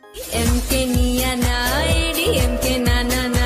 MK நீயா நாயடி எம்கே நானா நான்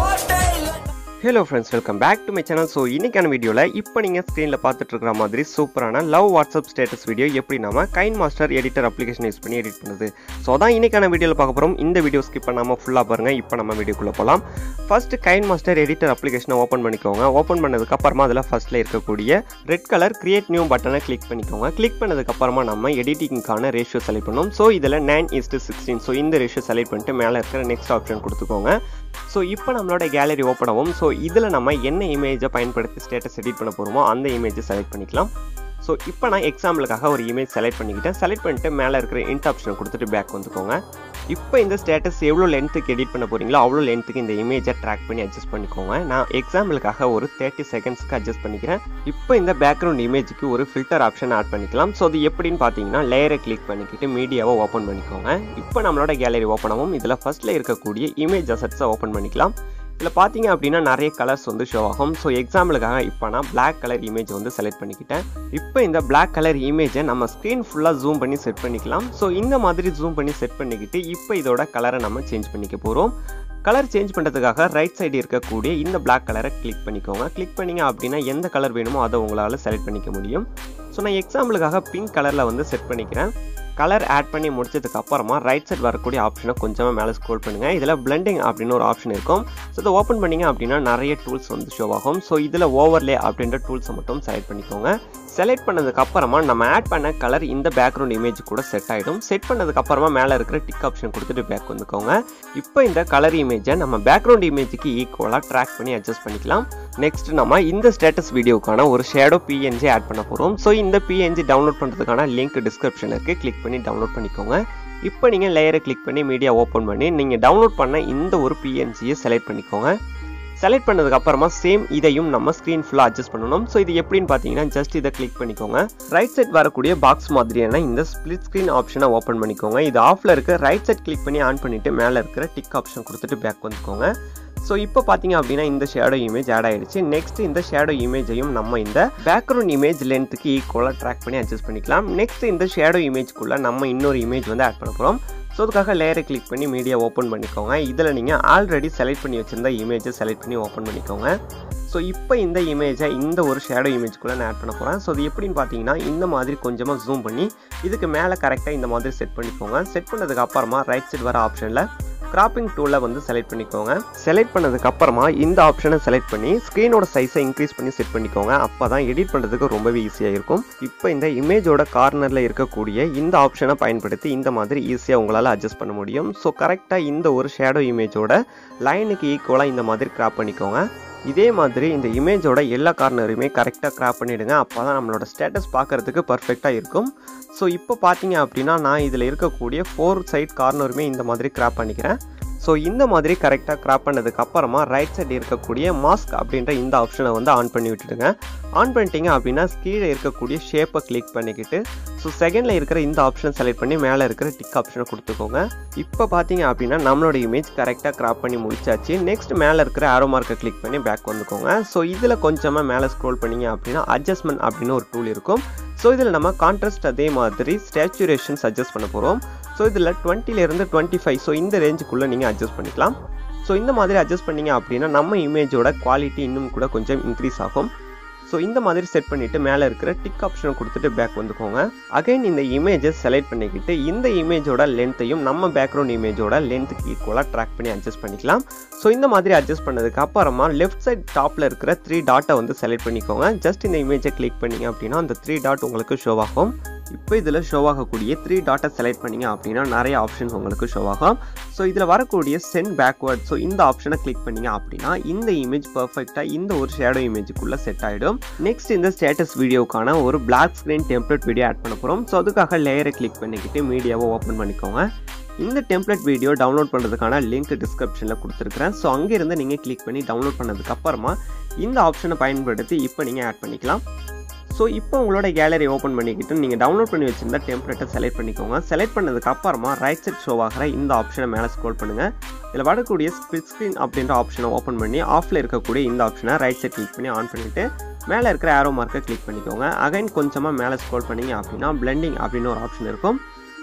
hello friends welcome back to my channel so இன்னைக்கான வீடியோவில் இப்போ நீங்கள் ஸ்க்ரீனில் பார்த்துட்டு இருக்கிற மாதிரி சூப்பரான லவ் வாட்ஸ்அப் ஸ்டேட்டஸ் வீடியோ எப்படி நம்ம KineMaster editor application use பண்ணி எடிட் பண்ணுது ஸோ அதான் இன்னைக்கான வீடியோவில் பார்க்க போகிறோம் இந்த வீடியோ ஸ்கிப் பண்ணாமல் ஃபுல்லாக பாருங்கள் இப்போ நம்ம வீடியோக்குள்ளே போகலாம் ஃபர்ஸ்ட் கைன் மாஸ்டர் எடிட்டர் அப்ளிகேஷனை ஓப்பன் பண்ணிக்கோங்க ஓப்பன் பண்ணதுக்கப்புறமா அதில் ஃபர்ஸ்ட்டில் இருக்கக்கூடிய ரெட் கலர் கிரியேட் நியூ பட்டனை கிளிக் பண்ணிக்கோங்க கிளிக் பண்ணதுக்கப்புறமா நம்ம எடிட்டிங்கான ரேஷியோ செலக்ட் பண்ணணும் ஸோ இதில் நைன் இஸ்டு சிக்ஸ்டீன் ஸோ இந்த ரேஷியோ செலக்ட் பண்ணிட்டு மேலே இருக்கிற நெக்ஸ்ட் ஆப்ஷன் கொடுத்துக்கோங்க ஸோ இப்போ நம்மளோட கேலரி ஓப்பன் ஆகும் ஸோ இதில் நம்ம என்ன இமேஜை பயன்படுத்தி ஸ்டேட்டஸ் எடிட் பண்ண போகிறோமோ அந்த இமேஜை செலக்ட் பண்ணிக்கலாம் ஸோ இப்போ நான் எக்ஸாம்பிளுக்காக ஒரு இமேஜ் செலக்ட் பண்ணிக்கிட்டேன் செலக்ட் பண்ணிட்டு மேலே இருக்கிற இன்ட் ஆப்ஷனை கொடுத்துட்டு பேக் வந்துக்கோங்க இப்போ இந்த ஸ்டேட்டஸ் எவ்வளோ லென்த்துக்கு எடிட் பண்ண போகிறீங்களோ அவ்வளோ லென்த்துக்கு இந்த இமேஜை ட்ராக் பண்ணி அட்ஜஸ்ட் பண்ணிக்கோங்க நான் எக்ஸாம்பிளுக்காக ஒரு தேர்ட்டி செகண்ட்ஸ்க்கு அட்ஜஸ்ட் பண்ணிக்கிறேன் இப்போ இந்த பேக்ரவுண்ட் இமேஜுக்கு ஒரு ஃபில்டர் ஆப்ஷன் ஆட் பண்ணிக்கலாம் ஸோ அது எப்படின்னு பார்த்தீங்கன்னா லேயரை கிளிக் பண்ணிக்கிட்டு மீடியாவை ஓப்பன் பண்ணிக்கோங்க இப்போ நம்மளோட கேலரி ஓப்பன் ஆகும் இதில் ஃபஸ்ட்டில் இருக்கக்கூடிய இமேஜ் அசட்ஸை ஓப்பன் பண்ணிக்கலாம் இதில் பார்த்தீங்க அப்படின்னா நிறைய கலர்ஸ் வந்து ஷோ ஆகும் ஸோ எக்ஸாம்பிளுக்காக இப்போ நான் Black கலர் இமேஜ் வந்து செலக்ட் பண்ணிக்கிட்டேன் இப்போ இந்த Black கலர் இமேஜை நம்ம ஸ்க்ரீன் ஃபுல்லாக ஜூம் பண்ணி செட் பண்ணிக்கலாம் ஸோ இந்த மாதிரி ஜூம் பண்ணி செட் பண்ணிக்கிட்டு இப்போ இதோட கலரை நம்ம சேஞ்ச் பண்ணிக்க போகிறோம் கலர் சேஞ்ச் பண்ணுறதுக்காக ரைட் சைடு இருக்கக்கூடிய இந்த Black கலரை கிளிக் பண்ணிக்கோங்க கிளிக் பண்ணீங்க அப்படின்னா எந்த கலர் வேணுமோ அதை உங்களால் செலக்ட் பண்ணிக்க முடியும் ஸோ நான் எக்ஸாம்பிளுக்காக பிங்க் கலரில் வந்து செட் பண்ணிக்கிறேன் கலர் ஆட் பண்ணி முடிச்சதுக்கு அப்புறமா ரைட் சைடு வரக்கூடிய ஆப்ஷனை கொஞ்சமாக மேலே ஸ்க்ரோல் பண்ணுங்கள் இதில் பிளெண்டிங் அப்படின்னு ஒரு ஆப்ஷன் இருக்கும் ஸோ இதை ஓப்பன் பண்ணீங்க அப்படின்னா நிறைய டூல்ஸ் வந்து ஷோ ஆகும் ஸோ இதில் ஓவர்லே அப்படின்ற டூல்ஸை மட்டும் செலக்ட் பண்ணிக்கோங்க செலக்ட் பண்ணதுக்கு அப்புறமா நம்ம ஆட் பண்ண கலர் இந்த பேக்ரவுண்ட் இமேஜ் கூட செட் ஆகிடும் செட் பண்ணதுக்கு அப்புறமா மேலே இருக்கிற டிக் ஆப்ஷன் கொடுத்துட்டு பேக் வந்துக்கோங்க இப்போ இந்த கலர் இமேஜை நம்ம பேக்ரவுண்ட் இமேஜுக்கு ஈக்குவலாக ட்ராக் பண்ணி அட்ஜஸ்ட் பண்ணிக்கலாம் நெக்ஸ்ட் நம்ம இந்த ஸ்டேட்டஸ் வீடியோக்கான ஒரு ஷேடோ பிஎன்ஜி ஆட் பண்ண போகிறோம் ஸோ இந்த பிஎன்ஜி டவுன்லோட் பண்ணுறதுக்கான லிங்க் டிஸ்கிரிப்ஷனில் இருக்குது கிளிக் பண்ணி டவுன்லோட் பண்ணிக்கோங்க இப்போ நீங்கள் லேயரை கிளிக் பண்ணி மீடியா ஓப்பன் பண்ணி நீங்கள் டவுன்லோட் பண்ண இந்த ஒரு பிஎன்ஜியை செலக்ட் பண்ணிக்கோங்க செலக்ட் பண்ணதுக்கு அப்புறமா சேம் இதையும் நம்ம ஸ்க்ரீன் ஃபுல்லாக அட்ஜஸ்ட் பண்ணணும் ஸோ இது எப்படின்னு பார்த்தீங்கன்னா ஜஸ்ட் இதை கிளிக் பண்ணிக்கோங்க ரைட் சைட் வரக்கூடிய பாக்ஸ் மாதிரியான இந்த ஸ்ப்ளிட் ஸ்க்ரீன் ஆப்ஷனை ஓப்பன் பண்ணிக்கோங்க இது ஆஃபில் இருக்க ரைட் சைட் கிளிக் பண்ணி ஆன் பண்ணிவிட்டு மேலே இருக்கிற டிக் ஆப்ஷன் கொடுத்துட்டு பேக் வந்துக்கோங்க ஸோ இப்போ பார்த்தீங்க அப்படின்னா இந்த ஷேடோ இமேஜ் ஆட் ஆயிடுச்சு நெக்ஸ்ட் இந்த ஷேடோ இமேஜையும் நம்ம இந்த பேக்ரவுண்ட் இமேஜ் லென்த்துக்கு ஈக்குவலாக ட்ராக் பண்ணி அட்ஜஸ்ட் பண்ணிக்கலாம் நெக்ஸ்ட் இந்த ஷேடோ இமேஜ்க்குள்ளே நம்ம இன்னொரு இமேஜ் வந்து ஆட் பண்ண போகிறோம் ஸோ அதுக்காக லேயரை கிளிக் பண்ணி மீடியா ஓப்பன் பண்ணிக்கோங்க இதில் நீங்கள் ஆல்ரெடி செலக்ட் பண்ணி வச்சுருந்த இமேஜை செலக்ட் பண்ணி ஓப்பன் பண்ணிக்கோங்க ஸோ இப்போ இந்த இமேஜை இந்த ஒரு ஷேடோ இமேஜ்க்குள்ளே நான் ஆட் பண்ண போகிறேன் ஸோ அது எப்படின்னு பார்த்தீங்கன்னா இந்த மாதிரி கொஞ்சமாக ஜூம் பண்ணி இதுக்கு மேலே கரெக்டாக இந்த மாதிரி செட் பண்ணிக்கோங்க செட் பண்ணதுக்கு அப்புறமா ரைட் சைடு வர ஆப்ஷனில் கிராப்பிங் டூலை வந்து செலக்ட் பண்ணிக்கோங்க செலக்ட் பண்ணதுக்கு அப்புறமா இந்த ஆப்ஷனை செலக்ட் பண்ணி ஸ்க்ரீனோட சைஸை இன்க்ரீஸ் பண்ணி செட் பண்ணிக்கோங்க அப்போ தான் எடிட் பண்ணுறதுக்கு ரொம்பவே ஈஸியாக இருக்கும் இப்போ இந்த இமேஜோட கார்னரில் இருக்கக்கூடிய இந்த ஆப்ஷனை பயன்படுத்தி இந்த மாதிரி ஈஸியாக உங்களால் அட்ஜஸ்ட் பண்ண முடியும் ஸோ கரெக்டாக இந்த ஒரு ஷேடோ இமேஜோட லைனுக்கு ஈக்குவலாக இந்த மாதிரி கிராப் பண்ணிக்கோங்க இதே மாதிரி இந்த இமேஜோட எல்லா கார்னருமே கரெக்டாக கிராப் பண்ணிவிடுங்க அப்போ தான் நம்மளோட ஸ்டேட்டஸ் பார்க்குறதுக்கு பர்ஃபெக்டாக இருக்கும் ஸோ இப்போ பார்த்தீங்க அப்படின்னா நான் இதில் இருக்கக்கூடிய ஃபோர் சைட் கார்னருமே இந்த மாதிரி கிராப் பண்ணிக்கிறேன் ஸோ இந்த மாதிரி கரெக்டாக கிராப் பண்ணதுக்கு அப்புறமா ரைட் சைடு இருக்கக்கூடிய மாஸ்க் அப்படின்ற இந்த ஆப்ஷனை வந்து ஆன் பண்ணி விட்டுடுங்க ஆன் பண்ணிட்டீங்க அப்படின்னா கீழே இருக்கக்கூடிய ஷேப்பை கிளிக் பண்ணிக்கிட்டு ஸோ செகண்டில் இருக்கிற இந்த ஆப்ஷனை செலக்ட் பண்ணி மேலே இருக்கிற டிக் ஆப்ஷனை கொடுத்துக்கோங்க இப்போ பார்த்தீங்க அப்படின்னா நம்மளோட இமேஜ் கரெக்டாக கிராப் பண்ணி முடிச்சாச்சு நெக்ஸ்ட் மேலே இருக்கிற ஆரோ மார்க்கை கிளிக் பண்ணி பேக் வந்துக்கோங்க ஸோ இதில் கொஞ்சமாக மேலே ஸ்க்ரோல் பண்ணீங்க அப்படின்னா அட்ஜஸ்ட்மெண்ட் அப்படின்னு ஒரு டூல் இருக்கும் ஸோ இதில் நம்ம கான்ட்ராஸ்ட் அதே மாதிரி ஸ்டேச்சுரேஷன்ஸ் அட்ஜஸ்ட் பண்ண போகிறோம் ஸோ இதில் டுவெண்ட்டிலேருந்து டுவெண்ட்டி ஃபைவ் ஸோ இந்த ரேஞ்சுக்குள்ளே நீங்கள் அட்ஜஸ்ட் பண்ணிக்கலாம் ஸோ இந்த மாதிரி அட்ஜஸ்ட் பண்ணீங்க அப்படின்னா நம்ம இமேஜோட குவாலிட்டி இன்னும் கூட கொஞ்சம் இன்க்ரீஸ் ஆகும் ஸோ இந்த மாதிரி செட் பண்ணிவிட்டு மேலே இருக்கிற டிக் ஆப்ஷனை கொடுத்துட்டு பேக் வந்துக்கோங்க அகைன் இந்த இமேஜை செலக்ட் பண்ணிக்கிட்டு இந்த இமேஜோட லென்த்தையும் நம்ம பேக்ரவுண்ட் இமேஜோட லென்த்துக்கு ஈக்குவலாக ட்ராக் பண்ணி அட்ஜஸ்ட் பண்ணிக்கலாம் ஸோ இந்த மாதிரி அட்ஜஸ்ட் பண்ணதுக்கு அப்புறமா லெஃப்ட் சைட் டாப்பில் இருக்கிற த்ரீ டாட்டை வந்து செலக்ட் பண்ணிக்கோங்க ஜஸ்ட் இந்த இமேஜை கிளிக் பண்ணீங்க அப்படின்னா அந்த த்ரீ டாட் உங்களுக்கு ஷோ ஆகும் இப்போ இதில் ஷோ ஆகக்கூடிய த்ரீ டாட்டை செலக்ட் பண்ணீங்க அப்படின்னா நிறைய ஆப்ஷன்ஸ் உங்களுக்கு ஷோ ஆகும் ஸோ இதில் வரக்கூடிய சென்ட் பேக்வேர்ட் ஸோ இந்த ஆப்ஷனை கிளிக் பண்ணீங்க அப்படின்னா இந்த இமேஜ் பர்ஃபெக்டாக இந்த ஒரு ஷேடோ இமேஜுக்குள்ளே செட் ஆகிடும் நெக்ஸ்ட் இந்த ஸ்டேட்டஸ் வீடியோக்கான ஒரு black screen template video add பண்ண போகிறோம் ஸோ அதுக்காக லேயரை கிளிக் பண்ணிக்கிட்டு மீடியாவை ஓப்பன் பண்ணிக்கோங்க இந்த டெம்ப்ளேட் வீடியோ டவுன்லோட் பண்ணுறதுக்கான லிங்க் டிஸ்கிரிப்ஷனில் கொடுத்துருக்கிறேன் ஸோ அங்கேருந்து நீங்கள் கிளிக் பண்ணி டவுன்லோட் பண்ணதுக்கு அப்புறமா இந்த ஆப்ஷனை பயன்படுத்தி இப்போ நீங்கள் ஆட் பண்ணிக்கலாம் ஸோ இப்போ உங்களோட கேலரி ஓப்பன் பண்ணிக்கிட்டு நீங்கள் டவுன்லோட் பண்ணி வச்சிருந்த டெம்ப்ளேட்டை செலக்ட் பண்ணிக்கோங்க செலக்ட் பண்ணதுக்கு அப்புறமா ரைட் சைட் ஷோ ஆகிற இந்த ஆப்ஷனை மேலே ஸ்க்ரோல் பண்ணுங்கள் இதில் வரக்கூடிய ஸ்பிட் ஸ்க்ரீன் அப்படின்ற ஆப்ஷனை ஓப்பன் பண்ணி ஆஃபில் இருக்கக்கூடிய இந்த ஆப்ஷனை ரைட் சைட் கிளிக் பண்ணி ஆன் பண்ணிவிட்டு மேலே இருக்கிற ஆரோ மார்க்கை கிளிக் பண்ணிக்கோங்க அகைன் கொஞ்சமாக மேலே ஸ்க்ரோல் பண்ணீங்க அப்படின்னா பிளெண்டிங் அப்படின்னு ஒரு ஆப்ஷன் இருக்கும்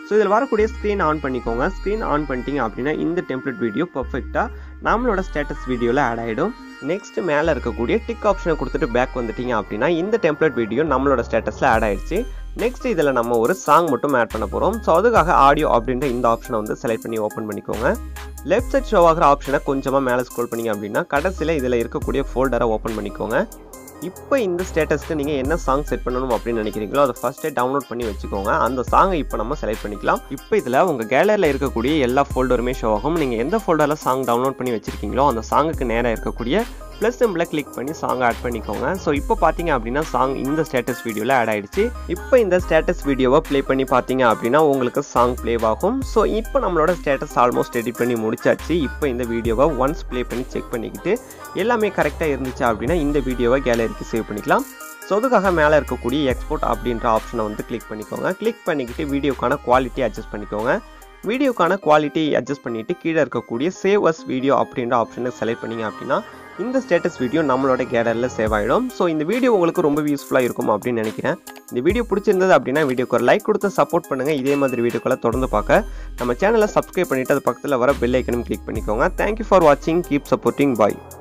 ஸோ இதில் வரக்கூடிய ஸ்க்ரீன் ஆன் பண்ணிக்கோங்க ஸ்க்ரீன் ஆன் பண்ணிட்டீங்க அப்படின்னா இந்த டெம்ப்ளேட் வீடியோ பர்ஃபெக்டாக நம்மளோட ஸ்டேட்டஸ் வீடியோவில் ஆட் ஆகிடும் நெக்ஸ்ட் மேலே இருக்கக்கூடிய டிக் ஆப்ஷனை கொடுத்துட்டு பேக் வந்துட்டீங்க அப்படின்னா இந்த டெம்ப்ளேட் வீடியோ நம்மளோட ஸ்டேட்டஸில் ஆட் ஆயிடுச்சு நெக்ஸ்ட் இதில் நம்ம ஒரு சாங் மட்டும் ஆட் பண்ண போகிறோம் ஸோ அதுக்காக ஆடியோ அப்படின்ற இந்த ஆப்ஷனை வந்து செலக்ட் பண்ணி ஓப்பன் பண்ணிக்கோங்க லெஃப்ட் சைட் ஷோ ஆகிற ஆப்ஷனை கொஞ்சமாக மேலே ஸ்க்ரோல் பண்ணிங்க அப்படின்னா கடைசியில் இதில் இருக்கக்கூடிய ஃபோல்டரை ஓப்பன் பண்ணிக்கோங்க இப்போ இந்த ஸ்டேட்டஸ்க்கு நீங்கள் என்ன சாங் செட் பண்ணணும் அப்படின்னு நினைக்கிறீங்களோ அதை ஃபஸ்ட்டே டவுன்லோட் பண்ணி வச்சுக்கோங்க அந்த சாங்கை இப்போ நம்ம செலக்ட் பண்ணிக்கலாம் இப்போ இதில் உங்கள் கேலரியில் இருக்கக்கூடிய எல்லா ஃபோல்டருமே ஷோ ஆகும் நீங்கள் எந்த ஃபோல்டரில் சாங் டவுன்லோட் பண்ணி வச்சிருக்கீங்களோ அந்த சாங்குக்கு நேராக இருக்கக்கூடிய ப்ளஸ் சிம்பிளை கிளிக் பண்ணி சாங் ஆட் பண்ணிக்கோங்க ஸோ இப்போ பார்த்தீங்க அப்படின்னா சாங் இந்த ஸ்டேட்டஸ் வீடியோவில் ஆட் ஆயிடுச்சு இப்போ இந்த ஸ்டேட்டஸ் வீடியோவை ப்ளே பண்ணி பார்த்தீங்க அப்படின்னா உங்களுக்கு சாங் ப்ளே ஆகும் ஸோ இப்போ நம்மளோட ஸ்டேட்டஸ் ஆல்மோஸ்ட் எடிட் பண்ணி முடிச்சாச்சு இப்போ இந்த வீடியோவை ஒன்ஸ் ப்ளே பண்ணி செக் பண்ணிக்கிட்டு எல்லாமே கரெக்டாக இருந்துச்சு அப்படின்னா இந்த வீடியோவை கேலரிக்கு சேவ் பண்ணிக்கலாம் ஸோ அதுக்காக மேலே இருக்கக்கூடிய எக்ஸ்போர்ட் அப்படின்ற ஆப்ஷனை வந்து கிளிக் பண்ணிக்கோங்க கிளிக் பண்ணிக்கிட்டு வீடியோக்கான குவாலிட்டி அட்ஜஸ்ட் பண்ணிக்கோங்க வீடியோக்கான குவாலிட்டி அட்ஜஸ்ட் பண்ணிவிட்டு கீழே இருக்கக்கூடிய சேவ் அஸ் வீடியோ அப்படின்ற ஆப்ஷனை செலக்ட் பண்ணிங்க அப்படின்னா இந்த ஸ்டேட்டஸ் வீடியோ நம்மளோட கேலரியில் சேவ் ஆகிடும் ஸோ இந்த வீடியோ உங்களுக்கு ரொம்ப யூஸ்ஃபுல்லாக இருக்கும் அப்படின்னு நினைக்கிறேன் இந்த வீடியோ பிடிச்சிருந்தது அப்படின்னா வீடியோக்கு ஒரு லைக் கொடுத்து சப்போர்ட் பண்ணுங்கள் இதே மாதிரி வீடியோக்களை தொடர்ந்து பார்க்க நம்ம சேனலை சப்ஸ்கிரைப் பண்ணிவிட்டு அது பக்கத்தில் வர பெல் ஐக்கனும் கிளிக் பண்ணிக்கோங்க தேங்க்யூ ஃபார் வாட்சிங் கீப் சப்போர்ட்டிங் பாய்